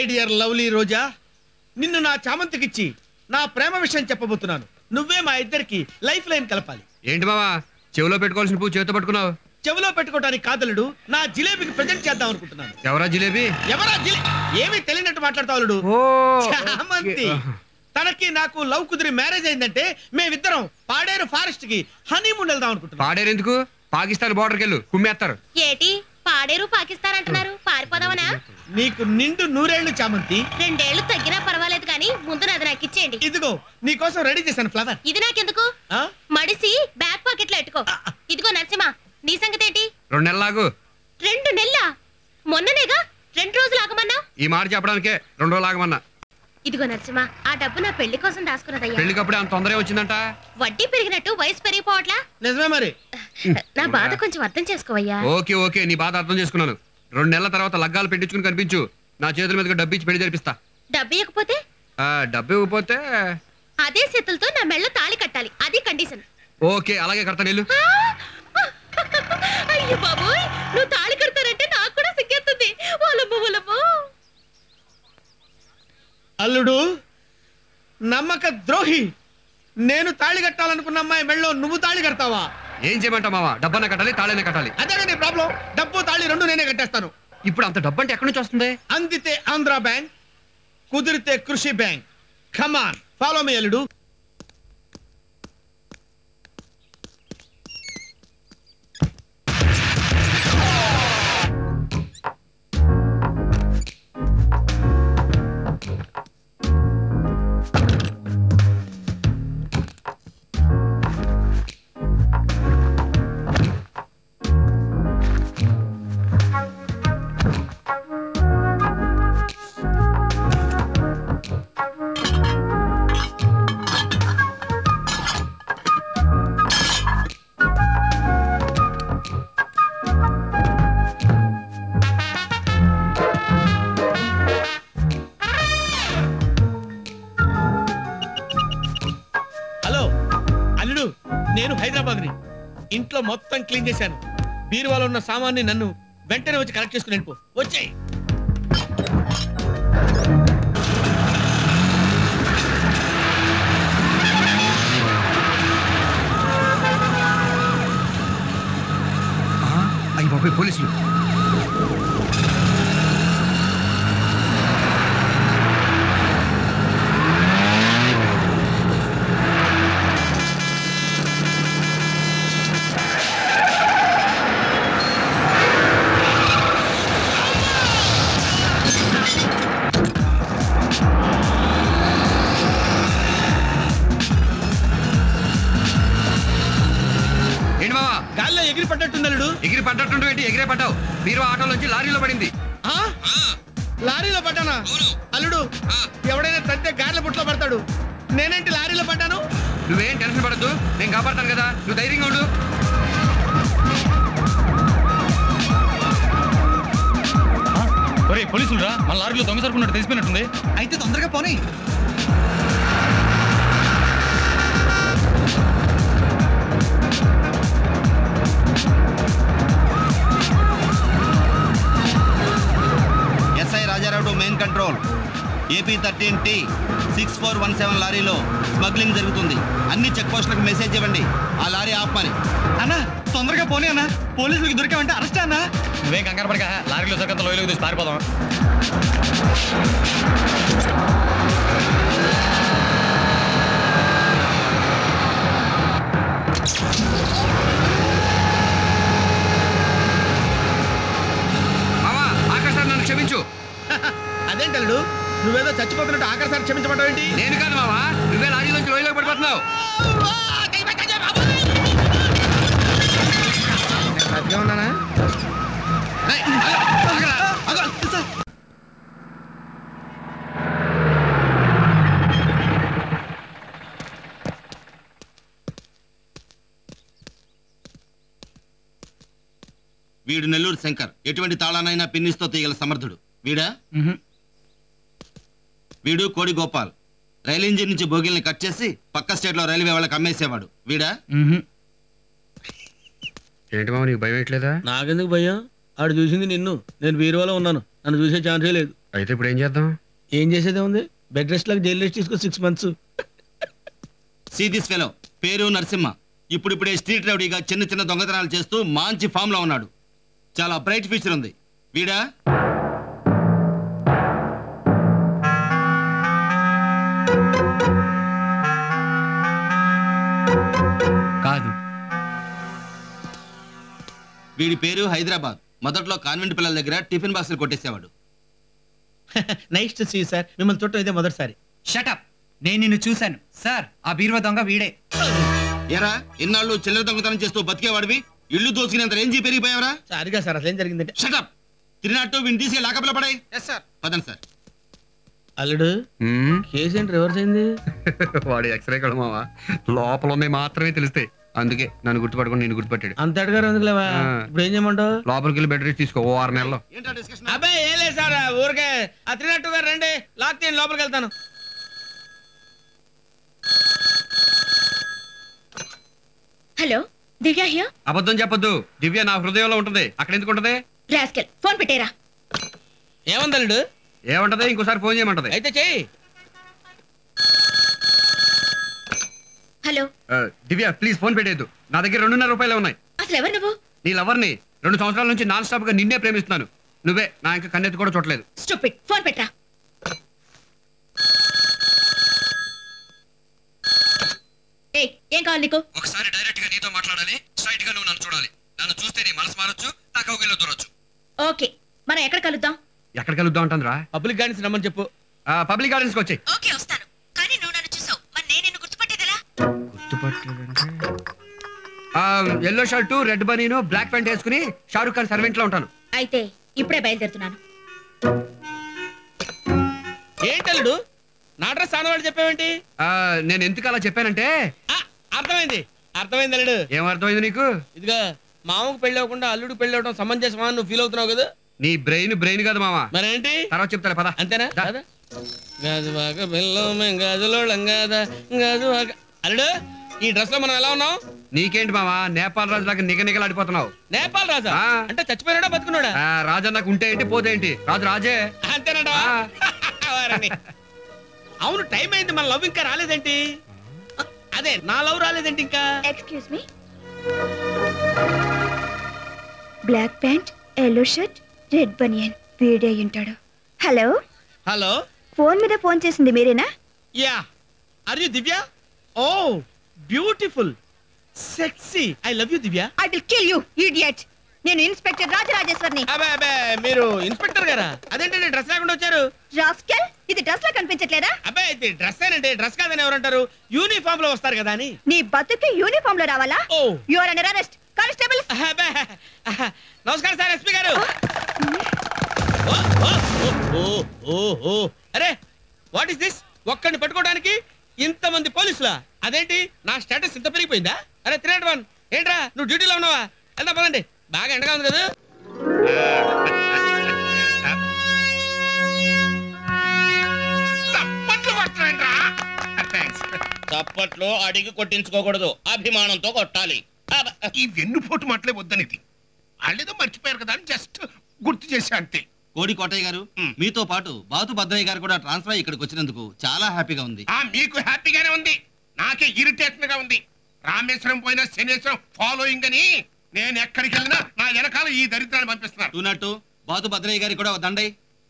Dear lovely రోజా నిన్ను నా చామంతికిచ్చి నా ప్రేమ విషయం చెప్పబోతున్నాను నువ్వే మా ఇద్దరికి లైఫ్ లైన్ కలపాలి ఏంటి బావా చెవిలో పెట్టుకోవాల్సిన పువ్వు చేతితో పట్టుకున్నావు చెవిలో పెట్టుకోవడానికి కాదలుడు నా జిలేబీకి ప్రజెంట్ చేద్దాం అనుకుంటున్నాను ఎవరా జిలేబీ ఎవరా జిలే ఏమీ తెలియనట్టు మాట్లాడతావు అల్లుడు ఓ చామంతి తనకి నాకు లవ్ కుదిరి మ్యారేజ్ అయిందంటే మేమిద్దరం పాడేరు ఫారెస్ట్ కి హనీమూన్ వెళ్దాం అనుకుంటున్నాం పాడేరు ఎందుకు పాకిస్తాన్ బార్డర్కి వెళ్ళు కుమ్మేస్తారు ఏటి పాడేరు పాకిస్తాన్ అంటున్నారు పారిపోదామనా నీకు నిండు నూరేళ్లు చామంతి రెండేళ్లు తగ్గినా పర్వాలేదు కానీ ముందు నాది నాకు ఇచ్చేయండి ఇదిగో నీకోసం రెడీ చేశాను ఫ్లవర్ ఇది నాకెందుకు ఆ? మడిసి బ్యాక్ పాకెట్ లో ఎట్టుకో ఇదిగో నరసింహ నీ సంగతి ఏంటి రెండు నెలలాగు రెండు నెలల మొన్ననేగా రెండు రోజులు ఆగమన్నా ఈ మాట చెప్పడానికే రెండు రోజులు ఆగమన్నా ఇదిగో నరసింహ ఆ డబ్బు నా పెళ్లి కోసం దాచుకున్నదయ్యా పెళ్లికప్పుడే అంత తొందరగా వచ్చిందంట వడ్డీ పెరిగినట్టు వయసు పెరిగిపోవట్లా నిజమే మరి నా బాధ కొంచెం అర్థం చేసుకోవయ్యా ఓకే ఓకే నీ బాధ అర్థం చేసుకున్నాను రెండు నెలల తర్వాత లగ్గాలు పెట్టించుకుని కనిపించు నా చేతుల మీదకి డబ్బు ఇచ్చి పెళ్లి జరిపిస్తా డబ్బు ఇవ్వకపోతే ఆ, డబ్బు ఇవ్వకపోతే అదే చేతులతో నా మెళ్ళ తాళి కట్టాలి అది కండిషన్ ఓకే అలాగే కడతా నీళ్ళు అయ్యో బాబోయ్ నువ్వు తాళి కడతానంటే నాకు కూడా సిగ్గెత్తుంది ఓలమ్మ ఓలమ్మ అల్లుడు నమ్మక ద్రోహి నేను తాళి కట్టాలనుకున్న అమ్మాయి మెళ్ళో నువ్వు తాళి కడతావా ఏం చేయమంటావు మావా డబ్బన్నా కట్టాలి తాళైనా కట్టాలి అదే నీ ప్రాబ్లం డబ్బు తాళి రెండు నేనే కట్టేస్తాను ఇప్పుడు అంత డబ్బు అంటే ఎక్కడి నుంచి వస్తుంది అందితే ఆంధ్ర బ్యాంక్ కుదిరితే కృషి బ్యాంక్ ఖమాన్ ఫాలో మీ అల్లుడు హలో అల్లుడు నేను హైదరాబాద్ ని ఇంట్లో మొత్తం క్లీన్ చేశాను బీరువాలో ఉన్న సామాన్ని నన్ను వెంటనే వచ్చి కలెక్ట్ చేసుకుని వెళ్ళిపో వచ్చాయి అయ్యి బాబాయ్ పోలీసులు ఏంటి బావా గాల్లో ఎగిరి పడ్డట్టుంది అల్లుడు ఎగిరి పడ్డట్టుంటే ఏంటి ఎగిరే పడ్డావు మీరు ఆటోలోంచి లారీలో పడింది ఆ? లారీలో పడ్డానా అల్లుడు ఎవడైనా తంతే గార్ల బుట్లో పడతాడు నేనేంటి లారీలో పడ్డాను నువ్వేం టెన్షన్ పడద్దు నేను కాపాడతాను కదా నువ్వు ధైర్యంగా ఉండు ఒరే పోలీసులు రా మన లారీలో దొంగ సరుకున్నట్టు తెలిసిపోయినట్టుంది అయితే తొందరగా పోనీ SI Rajarao to main control AP thirteen T six four one seven లారీలో స్మగ్లింగ్ జరుగుతుంది అన్ని చెక్ పోస్టులకు మెసేజ్ ఇవ్వండి ఆ లారీ ఆపమని అన్నా తొందరగా పోనీ అన్న పోలీసులకి దొరికామంటే అరెస్ట్ అన్నా నువ్వేం కంగారు పడక లారీలో సరికంత లోయలోకి తీసి పారిపోదాం మావా ఆకాశాన్ని నన్ను క్షమించు అదేంటి అల్లుడు నువ్వేదో చచ్చిపోతున్నట్టు ఆఖరిసారి క్షమించమంటావు ఏంటి నేను కాదు మావా నువ్వే లారీలోంచి లోయలోకి పడిపోతున్నావు సరిగ్గా ఉన్నానా రేయ్, ఆగు, ఆగరా, ఆగు. వీడు నెల్లూరు శంకర్ ఎటువంటి తాళానైనా పిన్నిస్తో తీయగల సమర్థుడు వీడా వీడు కోడి గోపాల్ రైలు ఇంజిన్ నుంచి బోగిల్ని కట్ చేసి పక్క స్టేట్ లో రైల్వే వాళ్ళకి అమ్మేసేవాడు వీడా ఏంటి మావ నీకు భయం వేయట్లేదా నాకెందుకు భయ్యా ఆడు చూసింది నిన్ను నేను బీరువాలో ఉన్నాను నన్ను చూసే ఛాన్సే లేదు అయితే ఇప్పుడు ఏం చేద్దాం ఏం చేసేదే ఉంది బెడ్ రెస్ట్ లాగా జైలు రెస్ట్ తీసుకో six months see this fellow పేరు నరసింహ ఇప్పుడిప్పుడే స్ట్రీట్ రౌడీగా చిన్న చిన్న దొంగతనాలు చేస్తూ మంచి ఫామ్ లో ఉన్నాడు చాలా బ్రైట్ ఫ్యూచర్ ఉంది వీడా కాదు వీడి పేరు హైదరాబాద్ మొదట్లో కాన్వెంట్ పిల్లల దగ్గర టిఫిన్ బాక్సులు కొట్టేసేవాడు నైస్ టు సీ సార్ మిమ్మల్ని చుట్టం ఇదే మొదటిసారి షటప్ నేను నిన్ను చూశాను సార్ ఆ బీరువా దొంగ వీడే ఎరా ఇన్నాళ్ళు చిల్లర దొంగతనం చేస్తూ బతికేవాడివి ఇల్లు దోచుకునేంత రేంజీ పెరిగిపోయావరా సారిగా సార్ అసలు ఏం జరిగిందంటే షటప్ తిరిగినట్టు వీడిని తీసి లాకపిల్ల పడాయి పదండి సార్ అల్లుడు హ్మ్? కేసు ఏంటి రివర్స్ అయింది వాడి ఎక్స్రే కడ మావా లోపల ఉన్నాయి మాత్రమే తెలుస్తాయి అందుకే నన్ను గుర్తుపట్టుకుని నేను గుర్తుపట్టాడు అంత అడగారు ఎందుకులేవా ఆ. ఇప్పుడు ఏం చేయమంటావు లోపలికి వెళ్ళి బెడ్ రెస్ట్ తీసుకో ఓ ఆరు నెలలో ఏంటా డిస్కషన్ అబ్బాయి ఏం లేదు సార్ ఊరికే ఆ త్రీ నాట్ గారు రండి లాక్ తీయండి లోపలికి వెళ్తాను హలో దివ్య హియర్ అబద్ధం చెప్పొద్దు దివ్య నా హృదయంలో ఉంటది అక్కడ ఎందుకు ఉంటది రాస్కెల్ ఫోన్ పెట్టేరా ఏముంది అల్లుడు ఏమంటది ఇంకోసారి ఫోన్ చేయమంటది అయితే చెయ్యి హలో ఆ, దివ్య ప్లీజ్ ఫోన్ పెట్టేద్దు నా దగ్గర రెండున్నర రూపాయలే ఉన్నాయి అసలు ఎవరు నువ్వు నీ లవర్ని రెండు సంవత్సరాల నుంచి నాన్ స్టాప్ గా నిన్నే ప్రేమిస్తున్నాను నువ్వే నా ఇంకా కన్నెత్తి కూడా చూడలేదు స్టూపిడ్ ఫోన్ పెట్టరా ఏ ఏం కావాలి నీకు ఒకసారి డైరెక్ట్ గా నీతో మాట్లాడాలి స్ట్రైట్ గా నువ్వు నన్ను చూడాలి నన్ను చూస్తే నీ మనసు మారొచ్చు నా కౌగిల్లో దూరొచ్చు ఓకే మనం ఎక్కడ కలుద్దాం ఎక్కడ కలుద్దాం అంటుందిరా పబ్లిక్ గార్డెన్స్ రమ్మని చెప్పు పబ్లిక్ గార్డెన్స్ కి వచ్చి ఓకే వస్తాను కానీ నువ్వు నన్ను చూసావు మరి నేను నిన్ను గుర్తుపట్టేదలా yellow shirt red banian black pant వేసుకుని షారూక్ ఖాన్ సర్వెంట్ లో ఉంటాను అయితే ఇప్పుడే బయలుదేరుతున్నాను ఏంటి అల్లుడు నా డ్రెస్ ఆనవాళ్ళు చెప్పావేంటి ఆ, నేను ఎందుకు అలా చెప్పానంటే ఆ, అర్థమైంది అర్థమైంది అల్లుడు ఏం అర్థమైంది నీకు ఇదిగా మామకు పెళ్ళి అవ్వకుండా అల్లుడు పెళ్ళి అవ్వడం సమంజసమా అని నువ్వు ఫీల్ అవుతున్నావు కదా నీ బ్రెయిన్ బ్రెయిన్ కాదు మామా మరేంటి తర్వాత చెప్తారా పద అంతేనా దా. కాదా? గాజు బాగా బెల్లం గాజులోళం గాదా గాజు బాగా అల్లుడు ఈ డ్రెస్ లో మనం ఎలా ఉన్నాం నీకేంటి మామా నేపాల్ రాజు లాగా నిగ నిగలాడిపోతున్నావు నేపాల్ రాజా ఆ. అంటే చచ్చిపోయినాడా బతుకున్నాడా ఆ, రాజన్నకు ఉంటే ఏంటి పోతే ఏంటి రాజు రాజే అంతేనడా వారని. అవును టైం అయింది మన లవ్ ఇంకా రాలేదేంటి అదే నా లవ్ రాలేదేంటి ఇంకా excuse me black pant yellow shirt red banian వీడే ఉంటాడు హలో హలో ఫోన్ మీద ఫోన్ చేసింది మీరేనా yeah are you Divya oh beautiful sexy I love you Divya I will kill you idiot నేను ఇన్స్పెక్టర్ రాజరాజేశ్వరిని అబే అబే మీరు ఇన్స్పెక్టర్ గారా అదేంటండి డ్రెస్ లేకుండా వచ్చారు రాస్కెల్ ఇది డ్రెస్ లా కనిపించట్లేదా అబ్బాయి ఇది డ్రెస్ ఏనండి డ్రెస్ కాదని ఎవరంటారు యూనిఫామ్ లో వస్తారు కదా అని నీ బతుకి యూనిఫామ్ లో రావాలా oh your under arrest constable అబ్బే. నమస్కారం సార్ ఎస్పీ గారు ఓ, ఓ, ఓ, ఓ, ఓ, ఓ. అరే వాట్ ఇస్ దిస్ ఒక్కడిని పట్టుకోవడానికి ఇంతమంది పోలీసులా అదేంటి నా స్టేటస్ ఇంత పెరిగిపోయిందా అరే త్రీ వన్ ఏంట్రా నువ్వు డ్యూటీలో ఉన్నావా వెళ్దాం పదండి బాగా ఎండగా ఉంది కదా చప్పట్లో అడిగి కొట్టించుకోకూడదు అభిమానంతో కొట్టాలి ఈ వెన్నుపోటు మాటలే వద్దనిది వాళ్ళేదో మర్చిపోయారు కదా అని జస్ట్ గుర్తు చేశా అంతే కోడి కోటయ్య గారు మీతో పాటు బాతు భద్రయ్య గారు కూడా ట్రాన్స్ఫర్ అయ్యి ఇక్కడికి వచ్చినందుకు చాలా హ్యాపీగా ఉంది ఆ మీకు హ్యాపీగానే ఉంది నాకే ఇరిటేషన్ గా ఉంది రామేశ్వరం పోయినా శనేశ్వరం ఫాలోయింగ్ అని నేను ఎక్కడికి వెళ్ళినా నా వెనకాల ఈ దరిద్రాన్ని పంపిస్తున్నారు టూ నాట్ బాతు భద్రయ్య గారికి కూడా ఒక దండై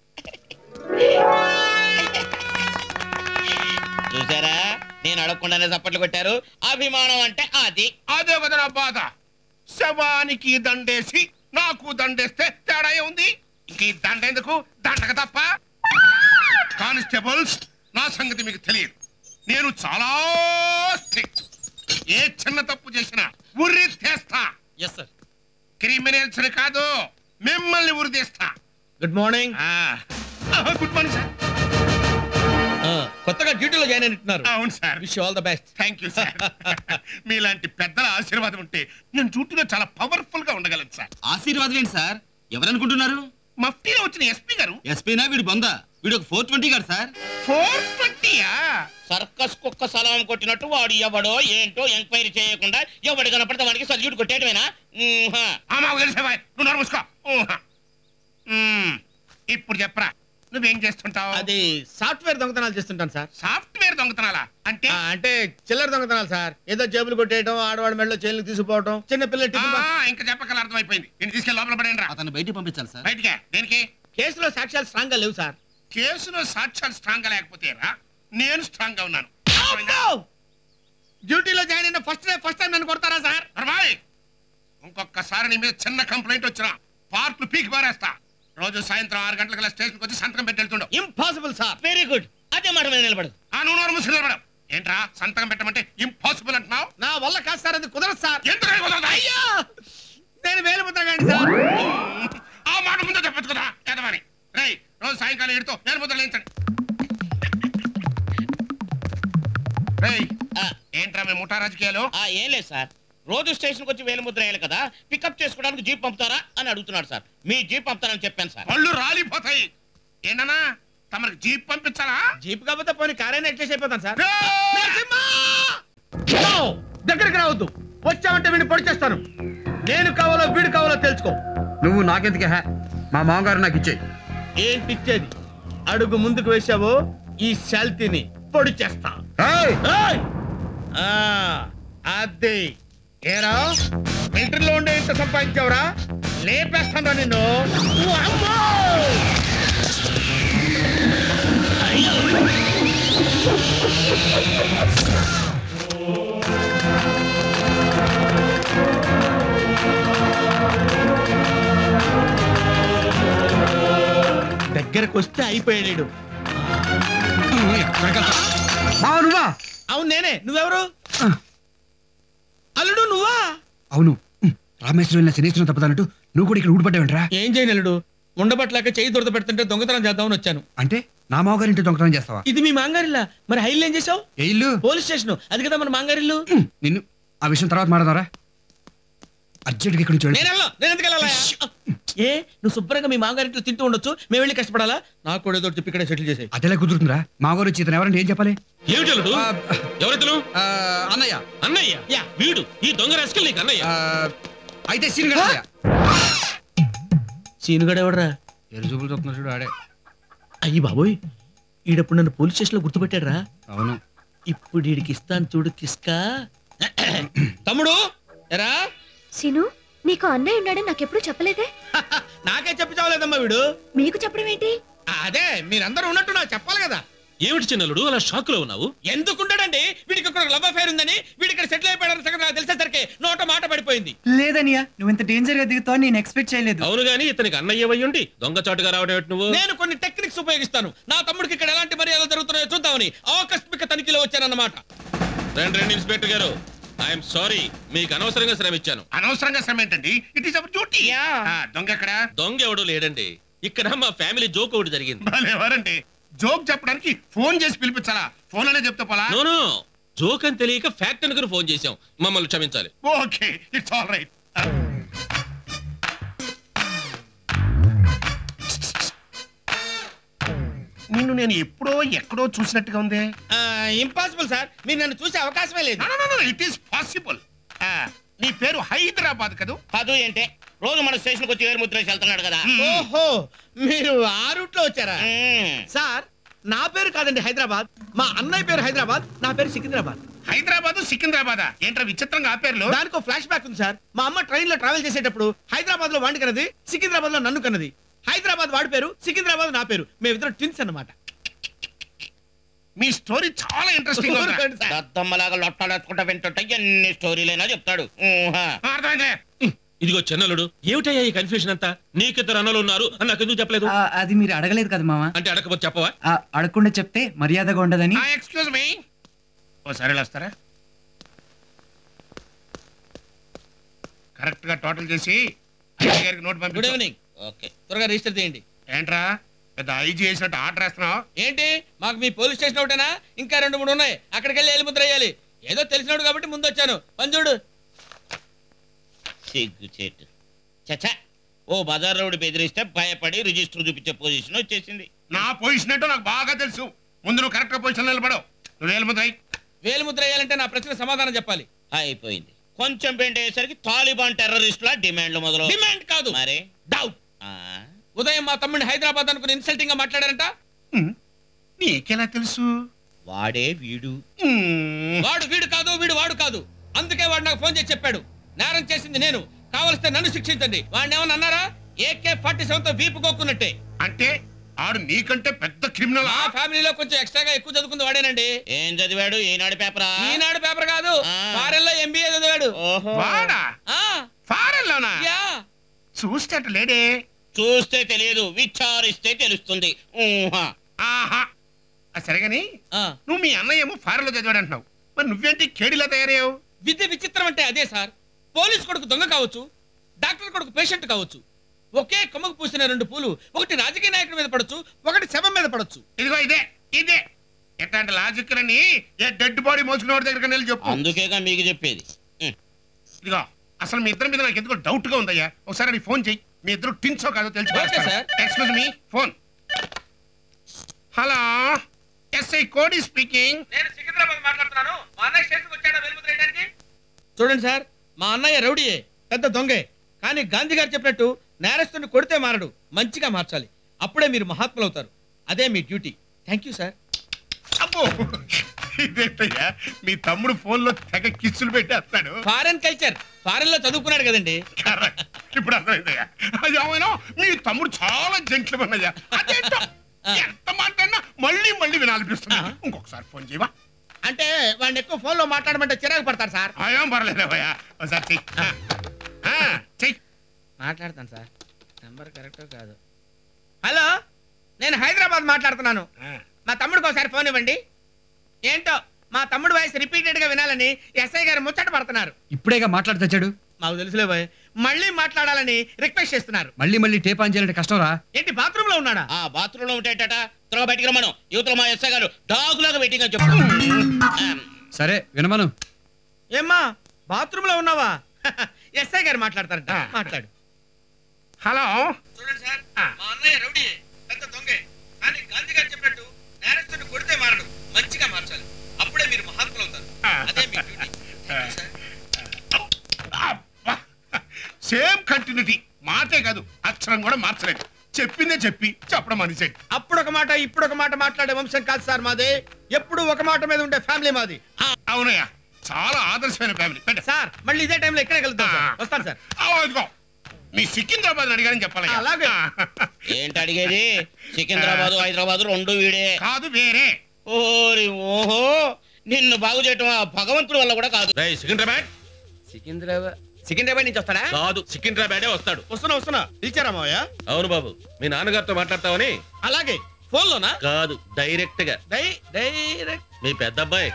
చూసారా నేను అడగకుండానే చప్పట్లు కొట్టారు అభిమానం అంటే అది అదే కదా నా బాధ శవానికి దండేసి నాకు దండేస్తే తేడా ఉంది ఇంక ఈ దండ ఎందుకు దండక తప్ప కానిస్టేబుల్స్ నా సంగతి మీకు తెలియదు నేను చాలా స్ట్రిక్ట్ ఏ చిన్న తప్పు చేసినా ఉరి తీస్తా ఎస్ సార్ క్రిమినల్స్ కాదు మిమ్మల్ని ఉరి తీస్తా good morning good morning sir కొత్తగా డ్యూటీలో జాయిన్ అయినట్టున్నారు అవును sir wish all the best thank you sir మీలాంటి పెద్దల ఆశీర్వాదం ఉంటే నేను డ్యూటీలో చాలా పవర్ఫుల్ గా ఉండగలను సార్ ఆశీర్వాదం ఏంటి సార్ ఎవరనుకుంటున్నారు మఫ్టీలో వచ్చిన ఎస్పీ గారు ఎస్పీనా వీడు బొంద వీడు ఒక ఫోర్ ట్వంటీ గారు సార్ ఫోర్ ట్వంటీయా సర్కస్ కుక్క సలాం కొట్టినట్టు వాడు ఎవడో ఏంటో ఎంక్వైరీ చేయకుండా ఎవడు కనపడితే వాడికి సల్యూట్ కొట్టేయటమేనా మ్మ్. మాకు తెలిసే బాయ్ నువ్వు నోరు మూసుకో ఊహ. మ్మ్. ఇప్పుడు చెప్పరా నువ్వేం చేస్తుంటావు అది సాఫ్ట్వేర్ దొంగతనాలు చేస్తుంటాను సార్ సాఫ్ట్వేర్ దొంగతనాలా అంటే ఆ, అంటే చిల్లర దొంగతనాలు సార్ ఏదో జేబులు కొట్టేయడం ఆడవాడి మెడలో చైన్లు తీసుకుపోవడం చిన్న పిల్లల ఆ, టిఫిన్ బాక్స్- ఇంకా చెప్పకల అర్థమైపోయింది నేను తీసుకెళ్ళి లోపల పడేయండి రా అతను బయటికి పంపించాలి సార్ బయటికే దేనికి కేసులో సాక్ష్యాలు స్ట్రాంగ్ గా లేవు సార్ కేసులో సాక్ష్యాలు స్ట్రాంగ్ గా లేకపోతే రా నేను స్ట్రాంగ్ గా ఉన్నాను డ్యూటీలో జాయిన్ అయిన ఫస్ట్ డే ఫస్ట్ టైం నన్ను కొడతారా సార్ అరవాయ్ ఇంకొకసారి నీ మీద చిన్న కంప్లైంట్ వచ్చిన పార్ట్లు పీకి పారేస్తా రోజు సాయంత్రం ఆరు గంటల స్టేషన్కి వచ్చి సంతకం పెట్టి వెళ్తుండవు ఇంపాసిబుల్ సార్ వెరీ గుడ్ అదే మాట మీద నిలబడు ఆ నువ్వు నోరు మూసుకుని నిలబడు. ఏంట్రా సంతకం పెట్టమంటే ఇంపాసిబుల్ అంటున్నావు నా వల్ల కాదు సార్ అది కుదరదు సార్ ఎందుకు కుదరదు? అయ్యో నేను వేలు ముద్రగాండి సార్ ఆ మాట ముందే చెప్పచ్చు కదా ఎదమని రై రోజు సాయంకాలం ఏడుతో నేను ముద్ర లేంచండి రేయ్ ఏంట్రా మీ ముఠా రాజకీయాలు ఆ ఏం లేదు సార్ రోజు స్టేషన్కి వచ్చి వేలుముద్ర వేయాలి కదా పికప్ చేసుకోవడానికి జీప్ పంపుతారా అని అడుగుతున్నాడు సార్ మీ జీప్ పంపుతానని చెప్పాను సార్ పళ్ళు రాలిపోతాయి ఏంటన్నా తమరికి జీప్ పంపించాలా జీప్ కాకపోతే పోనీ కారైనా అడ్జస్ట్ అయిపోతాను సార్ రేయ్! No! దగ్గరికి రావద్దు వచ్చామంటే వీడిని పొడి చేస్తాను నేను కావాలో వీడు కావాలో తెలుసుకో నువ్వు నాకెందుకే హే మా మామగారు నాకు ఇచ్చేయి ఏంటి ఇచ్చేది అడుగు ముందుకు వేసావో ఈ శాల్తీని పొడి చేస్తా ఏయ్! ఏయ్! ఆ, అదే ఏరా మిలిటరీలో ఉండే ఇంత సంపాదించావురా లేపేస్తాను నిన్ను అమ్మో! దగ్గరకు వస్తే అయిపోయాడు మావ నువ్వా అవును నేనే నువ్వెవరు అల్లుడు నువ్వా అవును ఉమ్, రామేశ్వరం వెళ్ళిన శనీశ్వరం తప్పదన్నట్టు నువ్వు కూడా ఇక్కడ ఊడిపడ్డావేంట్రా ఏం చేయను అల్లుడు ఉండబట్టలేక చేయి దొరద పెడుతుంటే దొంగతనం చేద్దామని వచ్చాను అంటే నా మామగారి ఇంటి దొంగతనం చేస్తావా ఇది మీ మాంగారిల్లా మరి హైల్ ఏం చేసావు ఏ ఇల్లు పోలీస్ స్టేషన్ అది కదా మన మాంగారిల్లు ఉమ్, నిన్ను ఆ విషయం తర్వాత మాట్లాడదారా అర్జెంట్గా ఇక్కడి నుంచి నేను వెళ్ళి వెళ్ళను నేను ఎందుకు వెళ్ళాలా ఏ నువ్వు శుభ్రంగా మీ మాంగారింట్లో తింటూ ఉండొచ్చు మేము వెళ్ళి కష్టపడాలా నాకు కూడా ఏదో ఒకటి చెప్పి ఇక్కడే సెటిల్ చేసాయి అదెలా కుదురుతుందిరా మామగారు వచ్చి ఇతను ఎవరంటే ఏం చెప్పాలి ఏమిటి అల్లుడు ఆ, ఎవరితను ఆ, అన్నయ్య అన్నయ్య యా. వీడు ఈ దొంగ రాసుకెళ్ళి నీకు అన్నయ్య ఆ, అయితే సీన్ అన్నయ్య సీనుగాడు ఎవడరా ఎరు చూపులు చూస్తున్నా చూడు ఆడే అయ్యి బాబోయ్ ఈడప్పుడు నన్ను పోలీస్ స్టేషన్ లో గుర్తుపెట్టాడురా అవును ఇప్పుడు ఈడికి ఇస్తాను చూడు కిస్కా తమ్ముడు ఎరా సిను నీకు అన్నయ్య ఉన్నాడని నాకెప్పుడు చెప్పలేదే నాకే చెప్పి చావలేదమ్మా వీడు మీకు చెప్పడం ఏంటి అదే మీరందరూ ఉన్నట్టు నాకు చెప్పాలి కదా ఏమిటి చిన్నలుడు అలా షాక్ లో ఉన్నావు ఎందుకుంటాడండి వీడికి ఇక్కడ లవ్ అఫైర్ ఉందని వీడి ఇక్కడ సెటిల్ అయిపోయాడని సంగతి నాకు తెలిసేసరికి నోట మాట పడిపోయింది లేదనియా నువ్వు ఇంత డేంజర్ గా దిగుతావు నేను ఎక్స్పెక్ట్ చేయలేదు అవును గాని ఇతనికి అన్నయ్య అయ్యుండి దొంగచాటుగా రావడం ఏమిటి నువ్వు నేను కొన్ని టెక్నిక్స్ ఉపయోగిస్తాను నా తమ్ముడికి ఇక్కడ ఎలాంటి మర్యాదలు జరుగుతున్నాయో చూద్దామని ఆకస్మిక తనిఖీలో వచ్చానన్నమాట రండి రండి ఇన్స్పెక్టర్ గారు ఐఎమ్ సారీ మీకు అనవసరంగా శ్రమ ఇచ్చాను అనవసరంగా శ్రమ ఏంటండి it is our duty yeah. దొంగ ఎక్కడ దొంగ ఎవడు లేడండి ఇక్కడ మా ఫ్యామిలీ జోక్ ఒకటి జరిగింది ఎవరండి జోక్ చెప్పడానికి ఫోన్ చేసి పిలిపించాలా ఫోన్ అనే చెప్తే పోలా నోను జోక్ అని తెలియక ఫ్యాక్ట్ అనుకుని ఫోన్ చేశాం మమ్మల్ని క్షమించాలి ఓకే ఇట్స్ ఆల్ రైట్ నిన్ను నేను ఎప్పుడో ఎక్కడో చూసినట్టుగా ఉంది ఇంపాసిబుల్ సార్ మీరు నన్ను చూసే అవకాశమే లేదు ఇట్ ఈస్ పాసిబుల్ నీ పేరు హైదరాబాద్ కదూ కాదు ఏంటే రోజు మన స్టేషన్కి వచ్చి వేలుముద్ర వేసి వెళ్తున్నాడు కదా ఓహో మీరు ఆ రూట్ లో వచ్చారా మ్మ్. సార్ నా పేరు కాదండి హైదరాబాద్ మా అన్నయ్య పేరు హైదరాబాద్ నా పేరు సికింద్రాబాద్ హైదరాబాద్ సికింద్రాబాద్ ఏంట్రా విచిత్రంగా ఆ పేర్లు దానికి ఫ్లాష్ బ్యాక్ ఉంది సార్ మా అమ్మ ట్రైన్ లో ట్రావెల్ చేసేటప్పుడు హైదరాబాద్ లో వాడిని కన్నది సికింద్రాబాద్ లో నన్ను కన్నది హైదరాబాద్ వాడి పేరు సికింద్రాబాద్ నా పేరు మేమిద్దరం ట్విన్స్ అన్నమాట మీ స్టోరీ చాలా ఇంట్రెస్టింగ్ ఊరుకోండి సార్. దద్దమ్మలాగా లొట్టాడేసుకుంటా వింటుంటే ఎన్ని స్టోరీలైనా చెప్తాడు ఊహా. అర్థమైందే ఇదిగో చిన్నలుడు ఏమిటయ్యా ఈ కన్ఫ్యూజన్ అంతా నీకిద్దరు అన్నలు ఉన్నారు అని నాకు ఎందుకు చెప్పలేదు ఆ, అది మీరు అడగలేదు కదా మామ అంటే అడగకపోతే చెప్పవా ఆ, అడగకుండా చెప్తే మర్యాదగా ఉండదని ఎక్స్క్యూజ్ మీ ఓసారి ఇలా వస్తారా కరెక్ట్ గా టోటల్ చేసి ఐజీ గారికి నోట్ గుడ్ పంపించు ఈవినింగ్ ఓకే త్వరగా రిజిస్టర్ చేయండి ఏంట్రా పెద్ద ఐజీ వేసినట్టు ఆర్డర్ వేస్తున్నావు ఏంటి మాకు మీ పోలీస్ స్టేషన్ ఒకటేనా ఇంకా రెండు మూడు ఉన్నాయి అక్కడికి వెళ్ళి ఎలిముద్ర వేయాలి ఏదో తెలిసినాడు కాబట్టి ముందు వచ్చాను పని చూడు సిగ్గు చెట్టు చచ్చా ఓ బజార్ రోడ్డు బెదిరిస్తే భయపడి రిజిస్టర్ చూపించే పొజిషన్ వచ్చేసింది నా పొజిషన్ ఏంటో నాకు బాగా తెలుసు ముందు నువ్వు కరెక్ట్ గా పొజిషన్ నిలబడవు నువ్వు నిలబడతాయి వేలిముద్ర వేయాలంటే నా ప్రశ్న సమాధానం చెప్పాలి అయిపోయింది కొంచెం పెంట్ అయ్యేసరికి తాలిబాన్ టెర్రరిస్టుల డిమాండ్లు మొదలు డిమాండ్ కాదు మరి డౌట్ ఆ, ఉదయం మా తమ్ముడిని హైదరాబాద్ అనుకుని ఇన్సల్టింగ్ గా మాట్లాడారంట నీకెలా తెలుసు వాడే వీడు మ్మ్. వాడు వీడు కాదు వీడు వాడు కాదు అందుకే వాడు నాకు ఫోన్ చేసి చెప్పాడు నేరం చేసింది నేను కావలిస్తే నన్ను శిక్షించండి వాడిని ఏమన్నా అన్నారా ఏకే ఫార్టీ సెవెన్ తో వీపు కోక్కున్నట్టే అంటే ఆడు నీకంటే పెద్ద క్రిమినల్ మా ఫ్యామిలీలో కొంచెం ఎక్స్ట్రాగా ఎక్కువ చదువుకుంది వాడేనండి ఏం చదివాడు ఈనాడు పేపరా ఈనాడు పేపర్ కాదు ఆ. ఫారెన్ లో ఎంబీఏ చదివాడు ఓహో వాడా ఆ, ఫారెన్ లోనా యా. చూస్తేట లేడే చూస్తే తెలియదు విచారిస్తే తెలుస్తుంది ఊహా. ఆహా ఆ సరేగాని ఆ. నువ్వు మీ అన్నయ్య ఏమో ఫారెన్ లో చదివాడు అంటున్నావు మరి నువ్వేంటి కేడిలా తయారయ్యావు విద్య విచిత్రం అంటే అదే సార్ పోలీస్ కొడుకు దొంగ కావచ్చు డాక్టర్ కొడుకు పేషెంట్ కావచ్చు ఒకే కొమ్మకు పూసిన రెండు పూలు ఒకటి రాజకీయ నాయకుడి మీద పడొచ్చు ఒకటి శవం మీద పడొచ్చు ఇదిగో ఇదే ఇదే ఎట్లాంటి లాజిక్ అని ఏ డెడ్ బాడీ మోసుకున్న వాడి దగ్గరికి వెళ్ళి చెప్పు అందుకేగా మీకు చెప్పేది ఉం. ఇదిగో అసలు మీ ఇద్దరి మీద నాకు ఎందుకో డౌట్ గా ఉందయ్యా ఒకసారి నీ ఫోన్ చెయ్యి మీ ఇద్దరు టిన్సో కాదో ఓకే, సార్. తెలుసు excuse me phone hello SI కోడి స్పీకింగ్ నేను సికింద్రాబాద్ మాట్లాడుతున్నాను మా అన్నయ్య స్టేషన్కి వచ్చాడా వెలుగుతు వేయడానికి చూడండి సార్ మా అన్నయ్య రౌడీయే పెద్ద దొంగే కానీ గాంధీ గారు చెప్పినట్టు నేరస్తుని కొడితే మారడు మంచిగా మార్చాలి అప్పుడే మీరు మహాత్ములు అవుతారు అదే మీ డ్యూటీ థ్యాంక్ యూ సార్ అబ్బో ఇదేంటయ్యా మీ తమ్ముడు ఫోన్ లో తెగ కిచ్చులు పెట్టేస్తాడు ఫారెన్ కల్చర్ ఫారెన్ లో చదువుకున్నాడు కదండి Correct. ఇప్పుడు అర్థమైందయ్యా అది ఏమైనా మీ తమ్ముడు చాలా జంట్లు అయ్యా అదేంటో ఎంత మాట్లాడినా మళ్ళీ మళ్ళీ వినాలనిపిస్తుంది ఇంకొకసారి ఫోన్ చేయవా అంటే వాడిని ఎక్కువ ఫోన్ లో మాట్లాడమంటే చిరాకు పడతారు సార్ అయ్యాం పర్లేదయ్యా ఒకసారి చెయ్యి ఆ. ఆ, చెయ్యి మాట్లాడతాను సార్ నెంబర్ కరెక్ట్ కాదు హలో నేను హైదరాబాద్ మాట్లాడుతున్నాను ఆ. మా తమ్ముడికి ఒకసారి ఫోన్ ఇవ్వండి ఏంటో మా తమ్ముడు వాయిస్ రిపీటెడ్ గా వినాలని ఎస్ఐ గారు ముచ్చట పడుతున్నారు ఇప్పుడేగా మాట్లాడి తెచ్చాడు మాకు తెలుసులే బాయ్ మళ్ళీ మాట్లాడాలని రిక్వెస్ట్ చేస్తున్నారు మళ్ళీ మళ్ళీ టేప్ ఆన్ చేయాలంటే కష్టం రా ఏంటి బాత్రూమ్ లో ఉన్నాడా ఆ బాత్రూమ్ లో ఉంటాయట త్వరగా బయటికి రమ్మను యువతలో మా ఎస్ఐ గారు డాగ్ లాగా వెయిటింగ్ అని చెప్పు ఆమ్. సరే వినమను ఏమ్మా బాత్రూమ్ లో ఉన్నావా ఎస్ఐ గారు మాట్లాడతారంట మాట్లాడు హలో చూడండి సార్ మా అన్నయ్య రౌడీ పెద్ద దొంగే కానీ గాంధీ గారు చెప్పినట్టు నేరస్తుని కొడితే మారడు మంచిగా మార్చాలి అప్పుడే మీరు మహాత్ములు అవుతారు అదే మీ duty thank you sir. Same continuity మాటే కాదు అక్షరం కూడా మార్చలేదు చెప్పిందే చెప్పి చెప్పడం మనిషి అప్పుడు ఒక మాట ఇప్పుడు ఒక మాట మాట్లాడే వంశం కాదు సార్ మాది ఎప్పుడు ఒక మాట మీద ఉండే ఫ్యామిలీ మాది ఆ, అవునయ్యా చాలా ఆదర్శమైన ఫ్యామిలీ పెట్ట సార్ మళ్ళీ ఇదే టైంలో ఇక్కడే కలుద్దాం సార్. వస్తాను సార్ ఇదిగో మీ సికింద్రాబాద్ అడిగారని చెప్పాలి అలాగే. ఏంటి అడిగేది సికింద్రాబాద్ హైదరాబాద్ రెండు వీడే కాదు వేరే ఓరి ఓహో నిన్ను బాగు చేయటం ఆ భగవంతుడి వల్ల కూడా కాదు రేయ్, సికింద్రాబాద్ సికింద్రాబాద్ సికింద్రాబాద్ నుంచి వస్తాడా కాదు సికింద్రాబాదే వస్తాడు వస్తున్నా వస్తున్నా పిలిచారా మావయ్య అవును బాబు మీ నాన్నగారితో మాట్లాడతావని అలాగే ఫోన్ లోనా కాదు డైరెక్ట్ గా డై డైరెక్ట్ మీ పెద్ద అబ్బాయి